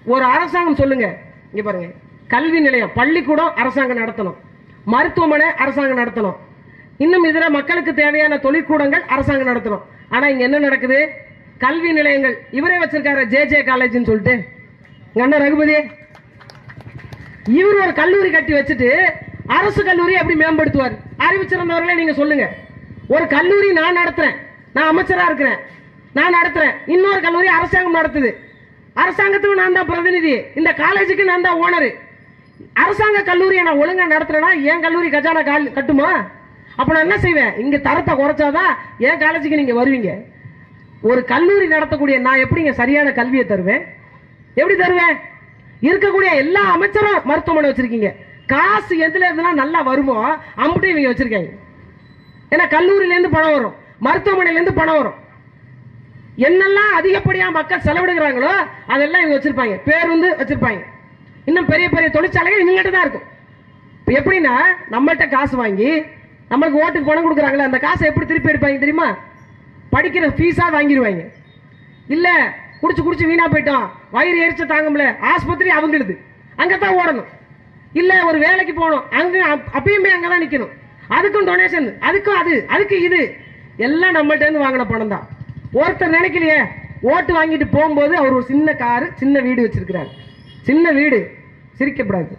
ஒரு அரசாங்கம் சொல்லுங்க இங்க பாருங்க கல்வி நிலையம் பள்ளிக்கூடம் அரசாங்கம் நடத்தணும் மருத்துவமனை அரசாங்கம் நடத்தணும் இன்னும் இதர மக்களுக்கு தேவையான தொழிற்கூடங்கள் அரசாங்கம் நடத்தணும் ஆனா இங்க என்ன நடக்குது கல்வி நிலையங்கள் இவரே வச்சிருக்காரு ஜே ஜே காலேஜ்னு சொல்லிட்டு எங்க அண்ணன் ரகுபதி இவர் ஒரு கல்லூரி கட்டி வச்சுட்டு அரசு கல்லூரி எப்படி மேம்படுத்துவார் அறிவிச்சிருந்தவர்களே நீங்க சொல்லுங்க ஒரு கல்லூரி நான் நடத்துறேன் நான் அமைச்சரா இருக்கிறேன் நான் நடத்துறேன் இன்னொரு கல்லூரி அரசாங்கம் நடத்துது அரசாங்கத்துக்கு நான் தான் பிரதிநிதி இந்த காலேஜுக்கு நான் தான் ஓனர் அரசாங்க கல்லூரியை நான் ஒழுங்கா நடத்துறேன்னா என் கல்லூரி கஜானா கால் கட்டுமா அப்ப நான் என்ன செய்வேன் இங்க தரத்தை குறைச்சாதான் என் காலேஜுக்கு நீங்க வருவீங்க ஒரு கல்லூரி நடத்தக்கூடிய நான் எப்படிங்க சரியான கல்வியை தருவேன் எப்படி தருவேன் இருக்கக்கூடிய எல்லா அமைச்சரும் மருத்துவமனை வச்சிருக்கீங்க காசு எதுல இருந்தெல்லாம் நல்லா வருமோ அம்பட்டையும் இவங்க வச்சிருக்காங்க ஏன்னா கல்லூரியில இருந்து பணம் வரும் மருத்துவமனையில இருந்து பணம் வரும் என்னெல்லாம் அதிகப்படியா மக்கள் செலவிடுகிறாங்களோ அதெல்லாம் இவங்க வச்சிருப்பாங்க பேருந்து வச்சிருப்பாங்க இன்னும் பெரிய பெரிய தொழிற்சாலைகள் இவங்ககிட்ட தான் இருக்கும் இப்போ எப்படின்னா நம்மள்ட்ட காசு வாங்கி நம்மளுக்கு ஓட்டுக்கு பணம் கொடுக்குறாங்களே அந்த காசை எப்படி திருப்பி எடுப்பாங்க தெரியுமா படிக்கிற ஃபீஸாக வாங்கிடுவாங்க இல்லை குடிச்சு குடிச்சு வீணா போயிட்டோம் வயிறு எரிச்ச தாங்க முடியல ஆஸ்பத்திரி அவங்களுது அங்கே தான் ஓடணும் இல்லை ஒரு வேலைக்கு போகணும் அங்கே அப்பயுமே அங்கே தான் நிற்கணும் அதுக்கும் டொனேஷன் அதுக்கும் அது அதுக்கு இது எல்லாம் நம்மள்ட்ட இருந்து வாங்கின பணம் தான் ஒருத்தர் நினைக்கலையே ஓட்டு வாங்கிட்டு போகும்போது அவர் ஒரு சின்ன காரு சின்ன வீடு வச்சிருக்கிறாரு சின்ன வீடு சிரிக்கப்படாது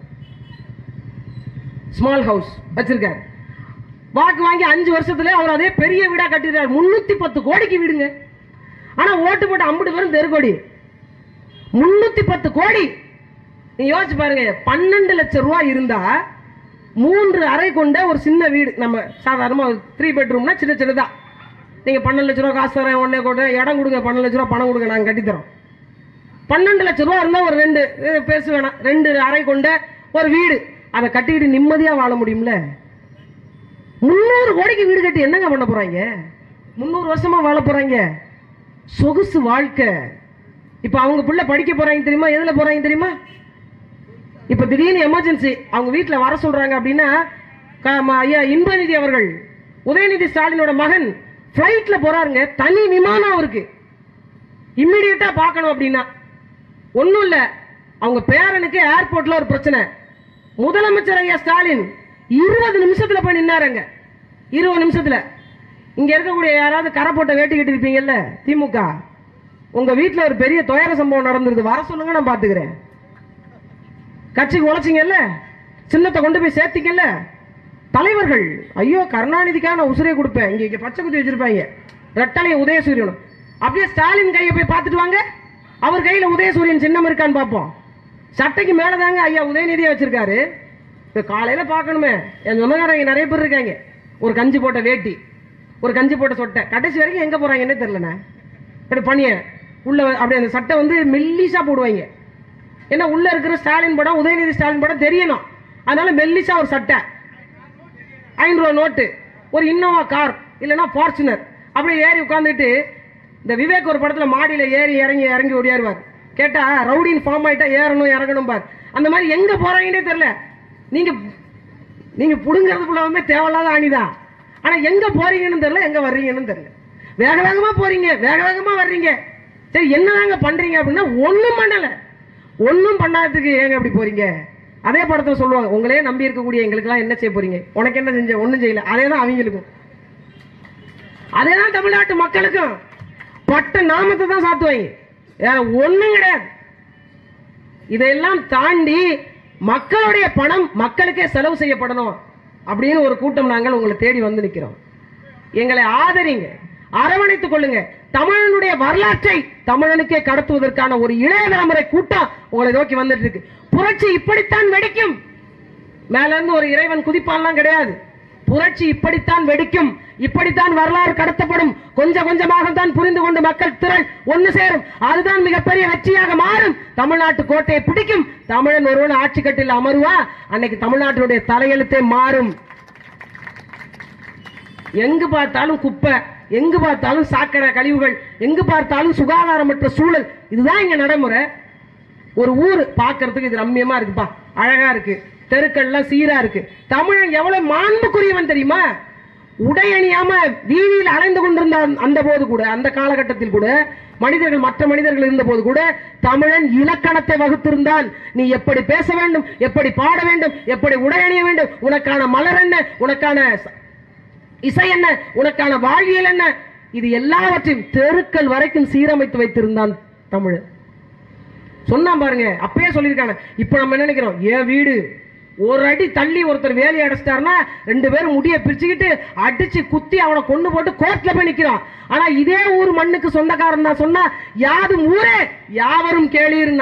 ஸ்மால் ஹவுஸ் வச்சிருக்காரு வாக்கு வாங்கி அஞ்சு வருஷத்துல அவர் அதே பெரிய வீடா கட்டிருக்காரு முன்னூத்தி பத்து கோடிக்கு வீடுங்க ஆனா ஓட்டு போட்ட ஐம்பது பேரும் தெருக்கோடி முன்னூத்தி பத்து கோடி நீங்க யோசிச்சு பாருங்க பன்னெண்டு லட்சம் ரூபாய் இருந்தா மூன்று அறை கொண்ட ஒரு சின்ன வீடு நம்ம சாதாரணமா த்ரீ பெட்ரூம்னா சின்ன சின்னதா நீங்க பன்னெண்டு லட்ச ரூபா காசு தரேன் உடனே கூட இடம் கொடுங்க பன்னெண்டு லட்ச ரூபா பணம் கொடுங்க நாங்க கட்டித்தரோம் பன்னெண்டு லட்ச ரூபா இருந்தா ஒரு ரெண்டு அஹ், பெருசு வேணாம் ரெண்டு அறை கொண்ட ஒரு வீடு அதை கட்டிக்கிட்டு நிம்மதியா வாழ முடியும்ல முந்நூறு கோடிக்கு வீடு கட்டி என்னங்க பண்ண போறாங்க முந்நூறு வருஷமா வாழ போறாங்க சொகுசு வாழ்க்கை இப்ப அவங்க புள்ள படிக்க போறாங்க தெரியுமா எதுல போறாங்க தெரியுமா இப்ப திடீர்னு எமர்ஜென்சி அவங்க வீட்ல வர சொல்றாங்க அப்படின்னா க- ம- ஐயா இன்பநிதி அவர்கள் உதயநிதி ஸ்டாலினோட மகன் ஃப்ளைட்ல போறாருங்க தனி விமானம் அவருக்கு இம்மிடியட்டா பார்க்கணும் அப்படின்னா ஒன்றும் இல்லை அவங்க பேரனுக்கு ஏர்போர்ட்ல ஒரு பிரச்சனை முதலமைச்சர் ஐயா ஸ்டாலின் இருபது நிமிஷத்துல போய் நின்னாருங்க இருபது நிமிஷத்துல இங்க இருக்கக்கூடிய யாராவது கரை போட்ட வேட்டி கட்டிருப்பீங்கல்ல திமுக உங்க வீட்ல ஒரு பெரிய துயர சம்பவம் நடந்துருது வர சொல்லுங்க நான் பாத்துக்கிறேன் கட்சிக்கு உழைச்சிங்கல்ல சின்னத்தை கொண்டு போய் சேர்த்தீங்கல்ல தலைவர்கள் ஐயோ கருணாநிதிக்காக நான் உசுரே கொடுப்பேன் இங்க இங்க பச்சை குத்தி வச்சிருப்பாங்க ரெட்டலை உதயசூரியனும் அப்படியே ஸ்டாலின் கையை போய் பார்த்துட்டு வாங்க அவர் கையில உதயசூரியன் சின்னம் இருக்கான்னு பார்ப்போம் சட்டைக்கு மேலதாங்க ஐயா உதயநிதியை வச்சிருக்காரு இப்ப காலையில பார்க்கணுமே என் சொந்தக்காரங்க நிறைய பேர் இருக்காங்க ஒரு கஞ்சி போட்ட வேட்டி ஒரு கஞ்சி போட்ட சொட்டை கடைசி வரைக்கும் எங்க போறாங்கன்னே தெரியலண்ணே இப்படி பண்ணிய உள்ள வ- அப்படியே அந்த சட்டை வந்து மெல்லிசா போடுவாங்க ஏன்னா உள்ள இருக்கிற ஸ்டாலின் படம் உதயநிதி ஸ்டாலின் படம் தெரியணும் அதனால மெல்லிசா ஒரு சட்டை ஐநூறுரூவா நோட்டு ஒரு இன்னோவா கார் இல்லைன்னா ஃபார்ச்சுனர் அப்படியே ஏறி உட்காந்துட்டு இந்த விவேக் ஒரு படத்துல மாடியில ஏறி இறங்கி இறங்கி ஓடியாருவார் கேட்டா ரவுடின் ஃபார்ம் ஆயிட்டா ஏறணும் இறங்கணும் பார் அந்த மாதிரி எங்க போறாங்கன்னே தெரியல நீங்க நீங்க புடுங்கிறது ஃபுல்லாவுமே தேவையில்லாத அணிதான் ஆனா எங்க போறீங்கன்னு தெரியல எங்க வர்றீங்கன்னு தெரியல வேக வேகமா போறீங்க வேக வேகமா வர்றீங்க சரி என்னதாங்க பண்றீங்க அப்படின்னா ஒண்ணும் பண்ணல ஒண்ணும் பண்ணாததுக்கு ஏங்க அப்படி போறீங்க அதே படத்துல சொல்லுவாங்க உங்களே நம்பி இருக்கக்கூடிய எங்களுக்கெல்லாம் என்ன செய்ய போறீங்க உனக்கு என்ன செஞ்ச ஒண்ணும் செய்யல அதே தான் அவங்களுக்கும் அதே தான் தமிழ்நாட்டு மக்களுக்கும் பட்ட நாமத்தை தான் சாத்துவாங்க வேற ஒண்ணும் கிடையாது இதையெல்லாம் தாண்டி மக்களுடைய பணம் மக்களுக்கே செலவு செய்யப்படணும் அப்படின்னு ஒரு கூட்டம் நாங்கள் உங்களை தேடி வந்து நிற்கிறோம் எங்களை ஆதரிங்க அரவணைத்துக் கொள்ளுங்க தமிழனுடைய வரலாற்றை தமிழனுக்கே கடத்துவதற்கான ஒரு இளைய தலைமுறை கூட்டம் உங்களை நோக்கி வந்துட்டு இருக்கு புரட்சி இப்படித்தான் வெடிக்கும் மேல இருந்து ஒரு இறைவன் குதிப்பான்லாம் கிடையாது புரட்சி இப்படித்தான் வெடிக்கும் இப்படித்தான் வரலாறு கடத்தப்படும் கொஞ்சம் கொஞ்சமாக தான் புரிந்து கொண்டு மக்கள் திரள் ஒன்று சேரும் அதுதான் மிகப்பெரிய வெற்றியாக மாறும் தமிழ்நாட்டு கோட்டையை பிடிக்கும் தமிழன் ஒருவன் ஆட்சி கட்டில் அமருவா அன்னைக்கு தமிழ்நாட்டினுடைய தலையெழுத்தே மாறும் எங்கு பார்த்தாலும் குப்பை எங்கு பார்த்தாலும் சாக்கடை கழிவுகள் எங்கு பார்த்தாலும் சுகாதாரமற்ற சூழல் இதுதான் இங்க நடைமுறை ஒரு ஊர் பார்க்கிறதுக்கு இது ரம்மியமா இருக்குப்பா அழகா இருக்கு தெருக்கள்லாம் சீரா இருக்கு தமிழன் எவ்வளவு மாண்புக்குரியவன் தெரியுமா உடை அணியாம வீதியில் அலைந்து கொண்டிருந்த அந்த- அந்த போது கூட அந்த காலகட்டத்தில் கூட மனிதர்கள் மற்ற மனிதர்கள் இருந்த போது கூட தமிழன் இலக்கணத்தை வகுத்திருந்தான் நீ எப்படி பேச வேண்டும் எப்படி பாட வேண்டும் எப்படி உடை அணிய வேண்டும் உனக்கான மலர் என்ன உனக்கான ச- இசை என்ன உனக்கான வாழ்வியல் என்ன இது எல்லாவற்றையும் தெருக்கள் வரைக்கும் சீரமைத்து வைத்திருந்தான் தமிழன் சொன்னான் பாருங்க அப்பயே சொல்லியிருக்காங்க இப்போ நம்ம என்ன நினைக்கிறோம் என் வீடு ஒரு அடி தள்ளி ஒருத்தர் வேலையை அடைச்சிட்டாருன்னா ரெண்டு பேரும் முடிய பிரிச்சுக்கிட்டு அடிச்சு குத்தி அவனை கொண்டு போட்டு கோர்ட்ல போய் நிக்கிறான் ஆனா இதே ஊர் மண்ணுக்கு சொந்தக்காரன் தான் சொன்னா யாதும் ஊரே யாவரும் கேளீர்னா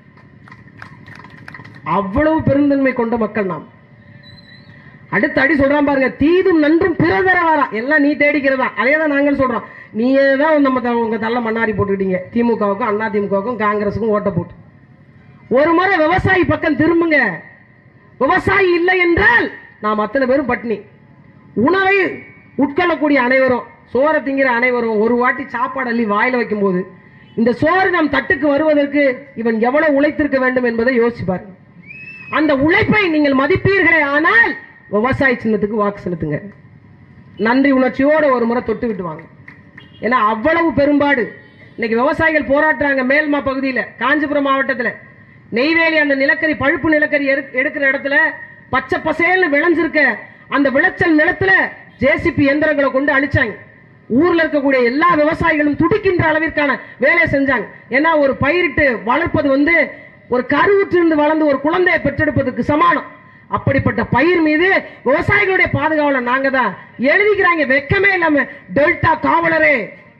அவ்வளவு பெருந்தன்மை கொண்ட மக்கள் நாம் அடுத்த அடி சொல்றான் பாருங்க தீதும் நன்றும் பிறதர வரா எல்லாம் நீ தேடிக்கிறதா அதே தான் நாங்கள் சொல்றோம் நீயே தான் நம்ம த- உங்க தள்ள மண்ணாரி போட்டுக்கிட்டீங்க திமுகவுக்கும் அண்ணா திமுகவுக்கும் காங்கிரஸுக்கும் ஓட்ட போட்டு ஒரு முறை விவசாயி பக்கம் திரும்புங்க விவசாயி இல்லை என்றால் நாம் அத்தனை பேரும் பட்டினி உணவை உட்கொள்ளக்கூடிய அனைவரும் சோறை திங்கிற அனைவரும் ஒரு வாட்டி சாப்பாடு அள்ளி வாயில வைக்கும்போது இந்த சோறு நம் தட்டுக்கு வருவதற்கு இவன் எவ்வளவு உழைத்திருக்க வேண்டும் என்பதை யோசிப்பார் அந்த உழைப்பை நீங்கள் மதிப்பீர்களே ஆனால் விவசாய சின்னத்துக்கு வாக்கு செலுத்துங்க நன்றி உணர்ச்சியோட ஒரு முறை தொட்டு விட்டு வாங்க ஏன்னா அவ்வளவு பெரும்பாடு இன்னைக்கு விவசாயிகள் போராடுறாங்க மேல்மா பகுதியில் காஞ்சிபுரம் மாவட்டத்தில் நெய்வேலி அந்த நிலக்கரி பழுப்பு நிலக்கரி எடு- எடுக்கிற இடத்துல பச்சை பசேல்னு விளைஞ்சிருக்க அந்த விளைச்சல் நிலத்துல ஜேசிபி எந்திரங்களை கொண்டு அழிச்சாங்க ஊர்ல இருக்கக்கூடிய எல்லா விவசாயிகளும் துடிக்கின்ற அளவிற்கான வேலையை செஞ்சாங்க ஏன்னா ஒரு பயிரிட்டு வளர்ப்பது வந்து ஒரு கருவுற்றிருந்து வளர்ந்து ஒரு குழந்தையை பெற்றெடுப்பதற்கு சமானம் அப்படிப்பட்ட பயிர் மீது விவசாயிகளுடைய பாதுகாவலர் நாங்க தான் எழுதிக்கிறாங்க வெக்கமே இல்லாம டெல்டா காவலரே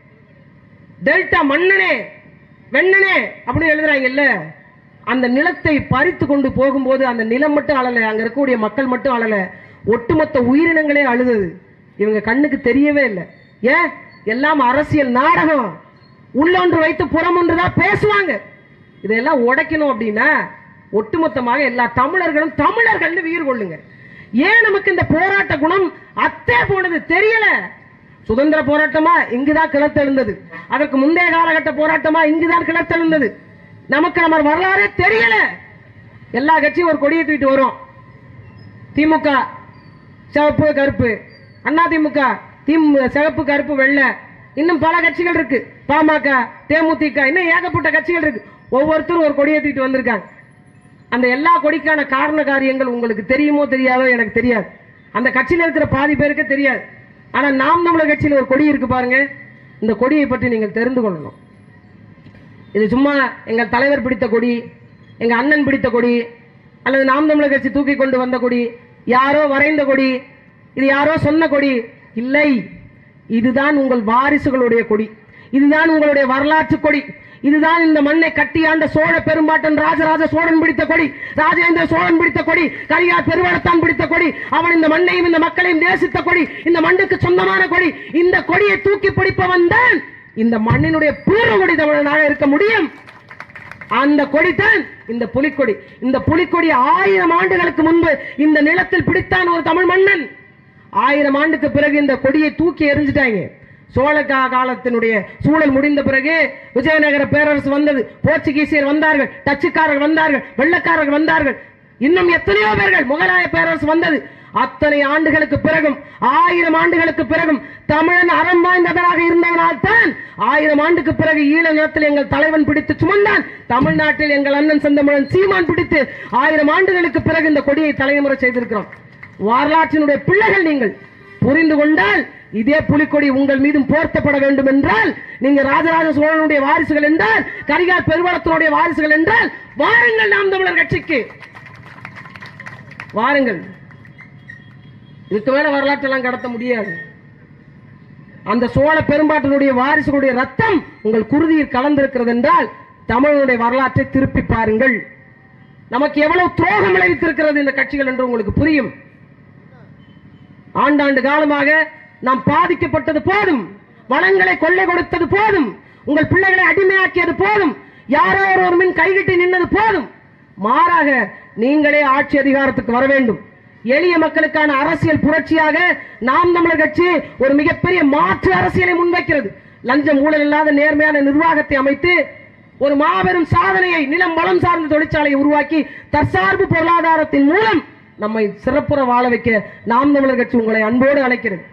டெல்டா மன்னனே வெண்ணனே அப்படின்னு எழுதுறாங்கல்ல அந்த நிலத்தை பறித்து கொண்டு போகும்போது அந்த நிலம் மட்டும் அழல அங்க இருக்கக்கூடிய மக்கள் மட்டும் அழல ஒட்டுமொத்த உயிரினங்களே அழுதது இவங்க கண்ணுக்கு தெரியவே இல்லை ஏன் எல்லாம் அரசியல் நாடகம் உள்ளொன்று வைத்து புறம் ஒன்றுதான் பேசுவாங்க இதெல்லாம் உடைக்கணும் அப்படின்னா ஒட்டுமொத்தமாக எல்லா தமிழர்களும் தமிழர்கள்னு உயிர் கொள்ளுங்க ஏன் நமக்கு இந்த போராட்ட குணம் அத்தே போனது தெரியல சுதந்திர போராட்டமா இங்குதான் கிளத்தெழுந்தது அதற்கு முந்தைய காலகட்ட போராட்டமா இங்குதான் கிளத்தெழுந்தது நமக்கு நம்ம வரலாறே தெரியல எல்லா கட்சியும் ஒரு கொடியை தூக்கிட்டு வரும் திமுக சிவப்பு கருப்பு அண்ணா திமுக திமு சிவப்பு கருப்பு வெள்ளை இன்னும் பல கட்சிகள் இருக்கு பாமக தேமுதிக இன்னும் ஏகப்பட்ட கட்சிகள் இருக்கு ஒவ்வொருத்தரும் ஒரு கொடியை தூக்கிட்டு வந்திருக்காங்க அந்த எல்லா கொடிக்கான காரண காரியங்கள் உங்களுக்கு தெரியுமோ தெரியாதோ எனக்கு தெரியாது அந்த கட்சியில் இருக்கிற பாதி பேருக்கு தெரியாது ஆனா நாம் தமிழர் கட்சியில் ஒரு கொடி இருக்கு பாருங்க இந்த கொடியை பற்றி நீங்கள் தெரிந்து கொள்ளணும் இது சும்மா எங்கள் தலைவர் பிடித்த கொடி எங்க அண்ணன் பிடித்த கொடி அல்லது நாம் தமிழர் கட்சி தூக்கி கொண்டு வந்த கொடி யாரோ வரைந்த கொடி இது யாரோ சொன்ன கொடி இல்லை இதுதான் உங்கள் வாரிசுகளுடைய கொடி இதுதான் உங்களுடைய வரலாற்று கொடி இதுதான் இந்த மண்ணை கட்டியாண்ட சோழ பெரும்பாட்டன் ராஜராஜ சோழன் பிடித்த கொடி ராஜேந்திர சோழன் பிடித்த கொடி கரியார் பெருவளத்தான் பிடித்த கொடி அவன் இந்த மண்ணையும் இந்த மக்களையும் நேசித்த கொடி இந்த மண்ணுக்கு சொந்தமான கொடி இந்த கொடியை தூக்கி பிடிப்பவன் தான் இந்த மண்ணினுடைய பூர்வகுடி தமிழனாக இருக்க முடியும் அந்த கொடிதான் இந்த புலிக்கொடி இந்த புலிக்கொடி ஆயிரம் ஆண்டுகளுக்கு முன்பு இந்த நிலத்தில் பிடித்தான் ஒரு தமிழ் மன்னன் ஆயிரம் ஆண்டுக்கு பிறகு இந்த கொடியை தூக்கி எறிஞ்சிட்டாங்க சோழ கா- காலத்தினுடைய சூழல் முடிந்த பிறகு விஜயநகர பேரரசு வந்தது போர்ச்சுகீசியர் வந்தார்கள் டச்சுக்காரர்கள் வந்தார்கள் வெள்ளக்காரர்கள் வந்தார்கள் இன்னும் எத்தனையோ பேர்கள் முகலாய பேரரசு வந்தது அத்தனை ஆண்டுகளுக்கு பிறகும் ஆயிரம் ஆண்டுகளுக்கு பிறகும் தமிழன் அறம் வாய்ந்தவராக இருந்ததனால் தான் ஆயிரம் ஆண்டுக்கு பிறகு ஈழ நிலத்தில் எங்கள் தலைவன் பிடித்து சுமந்தான் தமிழ்நாட்டில் எங்கள் அண்ணன் செந்தமிழன் சீமான் பிடித்து ஆயிரம் ஆண்டுகளுக்கு பிறகு இந்த கொடியை தலைமுறை செய்திருக்கிறோம் வரலாற்றினுடைய பிள்ளைகள் நீங்கள் புரிந்து கொண்டால் இதே புலிக்கொடி உங்கள் மீதும் போர்த்தப்பட வேண்டும் என்றால் நீங்க ராஜராஜ சோழனுடைய வாரிசுகள் என்றால் கரிகால் பெருவளத்தினுடைய வாரிசுகள் என்றால் வாருங்கள் நாம் தமிழர் கட்சிக்கு வாருங்கள் இதுக்கு மேல வரலாற்றெல்லாம் கடத்த முடியாது அந்த சோழ பெரும்பாட்டினுடைய வாரிசுகளுடைய ரத்தம் உங்கள் குருதியில் கலந்திருக்கிறது என்றால் தமிழனுடைய வரலாற்றை திருப்பி பாருங்கள் நமக்கு எவ்வளவு துரோகம் விளைவித்திருக்கிறது இந்த கட்சிகள் என்று உங்களுக்கு புரியும் ஆண்டாண்டு காலமாக நாம் பாதிக்கப்பட்டது போதும் வளங்களை கொள்ளை கொடுத்தது போதும் உங்கள் பிள்ளைகளை அடிமையாக்கியது போதும் யாரோ ஒருவர் மின் கைகட்டி நின்னது போதும் மாறாக நீங்களே ஆட்சி அதிகாரத்துக்கு வர வேண்டும் எளிய மக்களுக்கான அரசியல் புரட்சியாக நாம் தமிழர் கட்சி ஒரு மிகப்பெரிய மாற்று அரசியலை முன்வைக்கிறது லஞ்சம் ஊழல் இல்லாத நேர்மையான நிர்வாகத்தை அமைத்து ஒரு மாபெரும் சாதனையை நிலம் வளம் சார்ந்த தொழிற்சாலையை உருவாக்கி தற்சார்பு பொருளாதாரத்தின் மூலம் நம்மை சிறப்புற வாழ வைக்க நாம் தமிழர் கட்சி உங்களை அன்போடு அழைக்கிறது